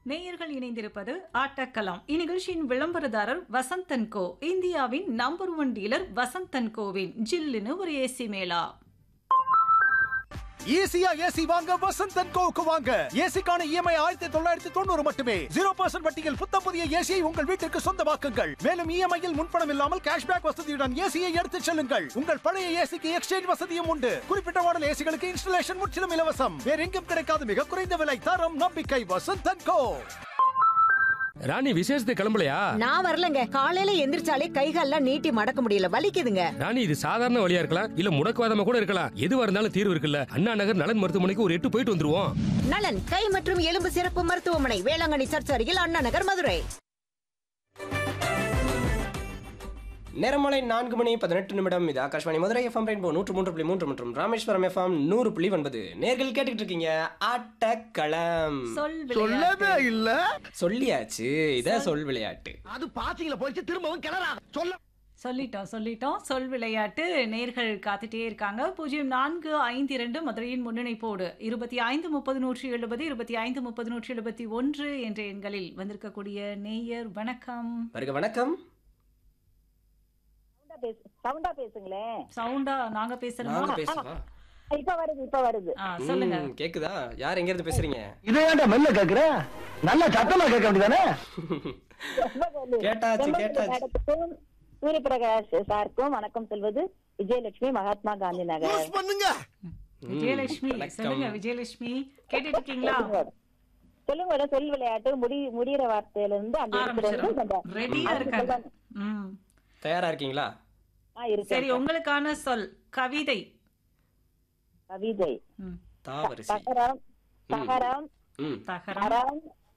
நேயர்கள் இணைந்திருப்பது ஆட்டக்கலாம் இந்நிகழ்ச்சியின் விளம்பரதாரர் வசந்தன் கோ இந்தியாவின் நம்பர் ஒன் டீலர் வசந்தன் கோவின் ஜில்லுன்னு ஒரு ஏசி மேளா ஈஸியா ஏசி வாங்க வசந்த் அண்ட் கோவுக்கு வாங்க ஏசிக்கான இஎம்ஐ ஆயிரத்தி தொள்ளாயிரத்தி தொண்ணூறு மட்டுமே ஜீரோ பர்சன்ட் வட்டியில் புத்தம் புதிய ஏசியை உங்கள் வீட்டிற்கு சொந்தமாக்குங்கள் மேலும் இஎம்ஐயில் முன்பணம் இல்லாமல் கேஷ்பேக் வசதியுடன் ஏசியை எடுத்துச் செல்லுங்கள் உங்கள் பழைய ஏசிக்கு எக்ஸ்சேஞ்ச் வசதியும் உண்டு குறிப்பிட்ட மாடல் ஏசிகளுக்கு இன்ஸ்டலேஷன் முற்றிலும் இலவசம் வேற எங்கும் கிடைக்காத மிக குறைந்த விலை தரம் நம்பிக்கை வசந்த் அண்ட் கோ ராணி விசேஷத்துக்கு கிளம்பலையா நான் வரலங்க காலையில எந்திரிச்சாலே கைகால்லாம் நீட்டி மடக்க முடியல வலிக்குதுங்க ராணி இது சாதாரண வழியா இருக்கலாம் இல்ல முடக்குவாதமா கூட இருக்கலாம் எதுவா இருந்தாலும் தீர்வு இருக்குல்ல அண்ணா நகர் நலன் மருத்துவமனைக்கு ஒரு எட்டு போயிட்டு வந்துருவோம் நலன் கை மற்றும் எலும்பு சிறப்பு மருத்துவமனை வேளாங்கண்ணி சர்ச் அருகில் அண்ணா நகர் மதுரை நேரமலை நான்கு மணி பதினெட்டு நிமிடம் இது ஆகாஷ்வாணி மதுரை எஃப்எம் ரெயின்போ நூற்று மூன்று புள்ளி மூன்று மற்றும் ராமேஸ்வரம் எஃப்எம் நூறு புள்ளி ஒன்பது நேர்கள் கேட்டுக்கிட்டு இருக்கீங்க ஆட்டக்களம் சொல் சொல்லவே விளையாட்டு. இல்ல சொல்லியாச்சு இதான் சொல் விளையாட்டு அது பாத்தீங்களா போயிடுச்சு திரும்பவும் கிளறாத சொல்ல சொல்லிட்டோம் சொல்லிட்டோம் சொல் விளையாட்டு நேர்கள் காத்துட்டே இருக்காங்க பூஜ்ஜியம் நான்கு ஐந்து இரண்டு மதுரையின் முன்னிணைப்போடு இருபத்தி ஐந்து முப்பது நூற்றி எழுபது இருபத்தி ஐந்து முப்பது நூற்றி எழுபத்தி ஒன்று என்ற எண்களில் வந்திருக்கக்கூடிய நேயர் வணக்கம் வருக வணக்கம் சவுண்டா பேசுங்களேன் சவுண்டா நாங்க நாங்க பேசுறோம் பேசுவா இப்ப வருது இப்ப வருது ஆ, சொல்லுங்க ம், கேக்குதா யார் எங்க இருந்து பேசுறீங்க இதை ஏன்டா மெல்ல கேக்குற நல்ல சத்தமா கேட்க வேண்டியதானே கேட்டாச்சு, செம்பருத்தி கேட்டாச்சு. மேடத்துக்கும் சூரியபிரகாஷ் சாருக்கும் வணக்கம் சொல்வது விஜயலட்சுமி மகாத்மா காந்தி நகர் பண்ணுங்க விஜயலட்சுமி வணக்கம். சொல்லுங்க விஜயலட்சுமி கேட்டுட்டு இருக்கீங்களா சொல்லுங்க மேடம் சொல் விளையாட்டு முடி முடியிற வார்த்தையில இருந்து அந்த இடத்துல இருந்து ஆரம்பிச்சிடும் கொஞ்சம் ரெடியா இருக்காங்க ம் தயாரா இருக்கீங்களா ஆ, இருக்கு சரி உங்களுக்கான சொல் கவிதை கவிதை ம், தாவரிசை தகரம் தகரம் ம் தகரம் அறம்